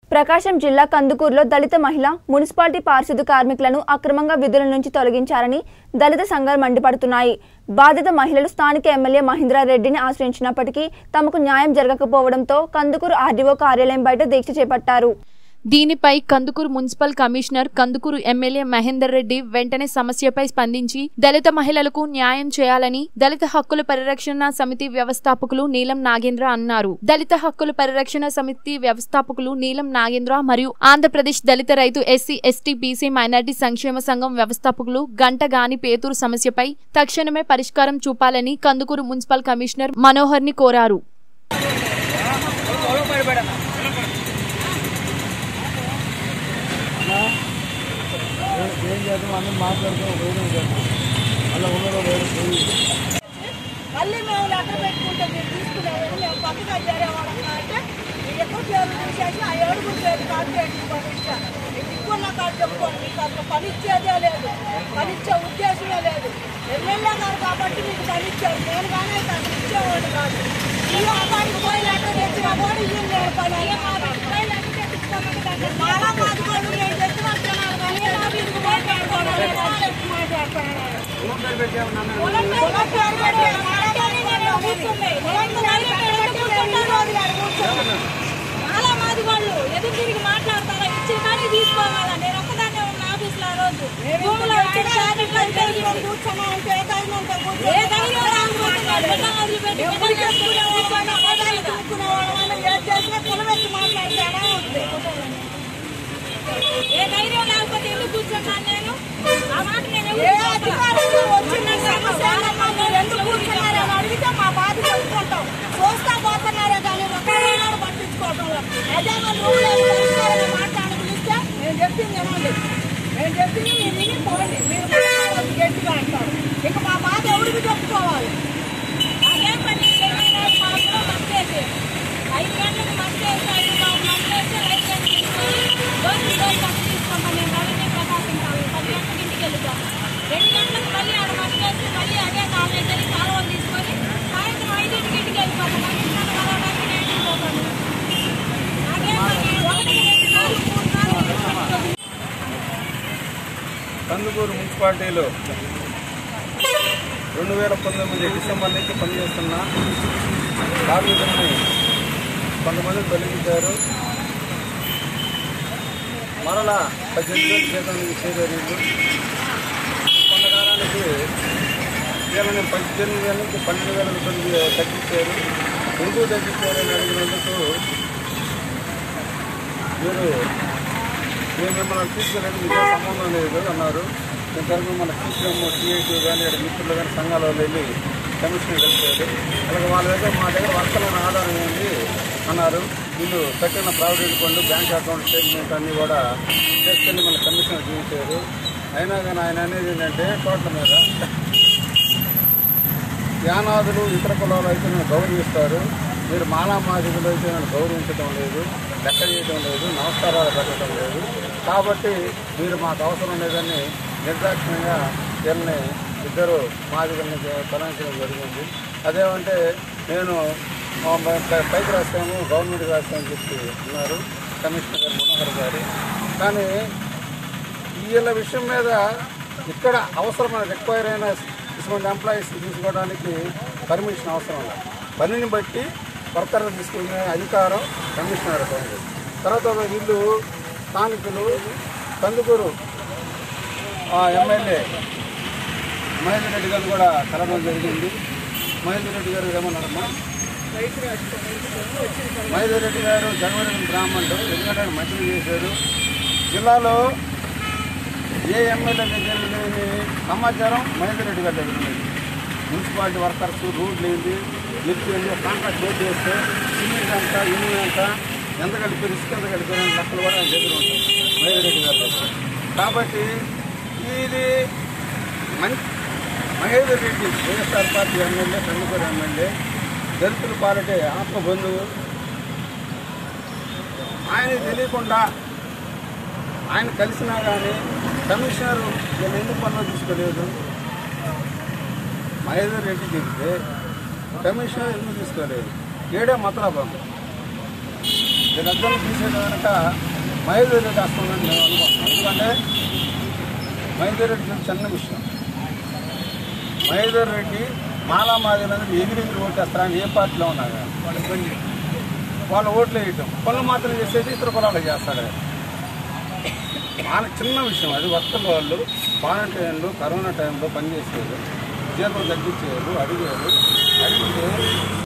ప్రకాశం జిల్లా కందుకూరులో దళిత మహిళ మున్సిపాలిటీ పారిశుద్ధ కార్మికులను అక్రమంగా విధుల నుంచి తొలగించారని దళిత సంఘాలు మండిపడుతున్నాయి బాధిత మహిళలు స్థానిక ఎమ్మెల్యే మహేంద్రారెడ్డిని ఆశ్రయించినప్పటికీ తమకు న్యాయం జరగకపోవడంతో కందుకూరు ఆర్డీఓ కార్యాలయం బయట దీక్ష చేపట్టారు దీనిపై Kandukur municipal commissioner Kandukur MLA Mahender Reddy వెంటనే సమస్యపై స్పందించి దళిత మహిళలకు న్యాయం చేయాలని దళిత హక్కుల పరిరక్షణ సమితి వ్యవస్థాపకులు నీలం నాగేంద్ర అన్నారు దళిత హక్కుల పరిరక్షణ సమితి వ్యవస్థాపకులు నీలం నాగేంద్ర మరియు ఆంధ్రప్రదేశ్ దళిత రైతు ఎస్సీ ఎస్టీ బీసీ మైనార్టీ సంక్షేమ సంఘం వ్యవస్థాపకులు గంటగాని పేతూరు సమస్యపై తక్షణమే పరిష్కారం చూపాలని కందుకూరు మున్సిపల్ కమిషనర్ మనోహర్ ని కోరారు ఏం చేద్దాం అన్నీ మాట్లాడుతాం వేరే చేద్దాం అలా ఉండడం వేరే పోయి మళ్ళీ మేము లెటర్ పెట్టుకుంటే మీరు తీసుకునేవారు మేము పక్కగా చేరేవాళ్ళం అంటే మీరు ఎక్కువ పేర్లు చూసేసి ఆ ఏడుగురు పేర్లు కార్పొరేట్కి పంపించాను మీకు ఎక్కువ కాదు చెప్పుకోండి మీకు అసలు పని ఇచ్చేదే లేదు పని ఇచ్చే ఉద్దేశమే లేదు ఎమ్మెల్యే గారు కాబట్టి మీకు పని ఇచ్చారు నేను కానీ అయితే అసలు ఇచ్చేవాడు కాదు ఈ అబ్బాయికి పోయి లెటర్ తెచ్చిన కూడా ఇల్లు నేను పని చాలా బాధపడు నేను చెప్పిన జనాలు కానీ మీకు మాట్లాడుకోవడం మాట్లాడుతున్నాను చాలా మాది వాళ్ళు ఎదురు తిరిగి మాట్లాడతారా ఇచ్చిన కానీ తీసుకోవాలా నేను ఒక్కదాన్నే ఉన్న ఆఫీస్ లో ఆ రోజు భూమిలో వచ్చిన ట్రాఫిక్ లైట్ పెట్టుకొని కూర్చున్నా అంటే ఏ ధైర్యం ఉంటే కూర్చో. ఏ ధైర్యం రాకపోతున్నాడు బిడ్డ వదిలిపెట్టి బిడ్డ చేసుకునే వాళ్ళం, అబద్ధాలు చెప్పుకునే వాళ్ళం, ఏం చేసినా కులమెత్తి మాట్లాడతారా ఉంది. ఏ ధైర్యం లేకపోతే ఎందుకు కూర్చున్నాను నేను ఆ మాట నేను ఏ అధికారులు వచ్చిన సమస్య ఎందుకు కూర్చున్నారని అడిగితే మా బాధ చెప్పుకుంటాం చూస్తా పోతున్నారే కానీ ఒక్కరు పట్టించుకోవటం అదే మన ఊళ్ళో పరిష్కారంగా మాట్లాడి పిలిస్తే నేను చెప్పింది వినండి నేను చెప్పింది మీరు విని పోండి మీరు మాట్లాడొద్దు గట్టిగా అంటారు ఇక మా బాధ ఎవరికి చెప్పుకోవాలి అదే పని మాకు మంచి ఐదు గంటలకు మంచి వేసి ఐదు మంచి వేసి ఐదు గంటలకు తీసుకొని రోజు రోజు పని తీసుకుంటాం మేము రవిని ప్రకాశం కావాలి పది గంటలకు ఇంటికి వెళ్తాం రెండు గంటలకు మళ్ళీ ఆడ మంచి వేసి మళ్ళీ అదే కాలేజ్ వెళ్ళి కాలువలు తీసుకొని సాయంత్రం ఐదింటికి ఇంటికి వెళ్ళిపోతాం మళ్ళీ ఇంట్లో కలవడానికి నేను వెళ్ళిపోతాను అదే పని ఒకటి రెండు నాలుగు మూడు నాలుగు పెట్టుకోండి. కందుకూరు మున్సిపాలిటీలో రెండు వేల పంతొమ్మిది డిసెంబర్ నుంచి పనిచేస్తున్న కార్మికుల్ని కొంతమంది తొలగించారు మరలా పద్దెనిమిది వేల జీతం చేరారు కొంతకాలానికి వీళ్ళని పద్దెనిమిది వేల నుంచి పన్నెండు వేల రూపాయలు తగ్గించారు ఎందుకు తగ్గించారని అడిగినందుకు మీరు మేము మిమ్మల్ని తీసుకెళ్ళండి మీతో సంబంధం లేదు అన్నారు ఇంతవరకు మిమ్మల్ని తీసుకెళ్ళము టీఐటీ కానీ ఇక్కడ మిత్రులు కానీ సంఘాల వాళ్ళు వెళ్ళి కమిషనర్ కలిపారు అలాగే వాళ్ళ దగ్గర మా దగ్గర వర్తమైన ఆధారం ఏంటి అన్నారు వీళ్ళు కట్టిన provident fund bank account statement అన్నీ కూడా తీసుకెళ్ళి మన కమిషనర్ చూపించారు అయినా కానీ ఆయన అనేది ఏంటంటే టోటల్ మీద యానాదులు ఇతర కులాలు అయితే నన్ను గౌరవిస్తారు మీరు మాలా మాదిగులు అయితే నన్ను గౌరవించడం లేదు లెక్క చేయడం లేదు నమస్కారాలు పెట్టడం లేదు కాబట్టి మీరు మాకు అవసరం లేదని నిర్దాక్షిణ్యంగా వీళ్ళని ఇద్దరు మాదిగుల్ని తొలగించడం జరిగింది అదేమంటే నేను ఆ, పై- పైకి రాస్తాము గవర్నమెంట్కి రాస్తామని చెప్పి ఉన్నారు కమిషనర్ గారు మనోహర్ గారు కానీ వీళ్ళ విషయం మీద ఇక్కడ అవసరమైన రిక్వైర్ అయిన ఇటువంటి ఎంప్లాయీస్ తీసుకోవడానికి పర్మిషన్ అవసరం లేదు పనిని బట్టి వర్కర్ తీసుకునే అధికారం కమిషనర్ ఉంది తర్వాత వీళ్ళు స్థానికులు కందుకూరు ఆ, ఎమ్మెల్యే మహేందర్ రెడ్డి గారు కూడా కలవడం జరిగింది మహేందర్ రెడ్డి గారు ఏమన్నారమ్మా మహేందర్ రెడ్డి గారు జనవరి బ్రాహ్మణుడు ఎందుకంటే ఆయన మంచిగా చేశారు జిల్లాలో ఏ ఎమ్మెల్యే దగ్గర లేని సమాచారం మహేందర్ రెడ్డి గారి దగ్గర ఉంది మున్సిపాలిటీ వర్కర్స్ రూట్లు ఏంటి లిఫ్ట్ ఏంటి కాంట్రాక్ట్ బోర్డు చేస్తే సిమెంట్ ఎంత ఇనుము ఎంత ఎంత కలిపి రిస్క్ ఎంత కలిపి లెక్కలు కూడా ఆయన దగ్గర ఉంటాయి మహేందర్ రెడ్డి గారి దగ్గర కాబట్టి ఇది మంచి Mahender Reddy YSR party MLA Kandukur MLA దళితుల పాలిటే ఆత్మ బంధువు ఆయన తెలియకుండా ఆయన కలిసినా కానీ కమిషనర్ నేను ఎందుకు పనులు తీసుకోలేదు మహేందర్ రెడ్డి చెప్తే కమిషనర్ ఎందుకు తీసుకోలేదు ఏడే మతలాభం వీళ్ళందరూ తీసేది కనుక మహేందర్ రెడ్డి వస్తుందని మేము అనుకుంటున్నాం ఎందుకంటే మహేందర్ రెడ్డి గురించి చిన్న విషయం మహేందర్ రెడ్డి మాలా మాదిరి ఎగిరి ఎగిరి ఓటేస్తారని ఏ పార్టీలో ఉన్నా కానీ వాళ్ళ ఓట్లు వేయటం పనులు మాత్రం చేసేది ఇతర కులాలు చేస్తాడు మాన చిన్న విషయం అది వర్తల వాళ్ళు క్వారంటైన్లు కరోనా టైంలో పనిచేసేది జీతం తగ్గించేవారు అడిగేవారు అడిగితే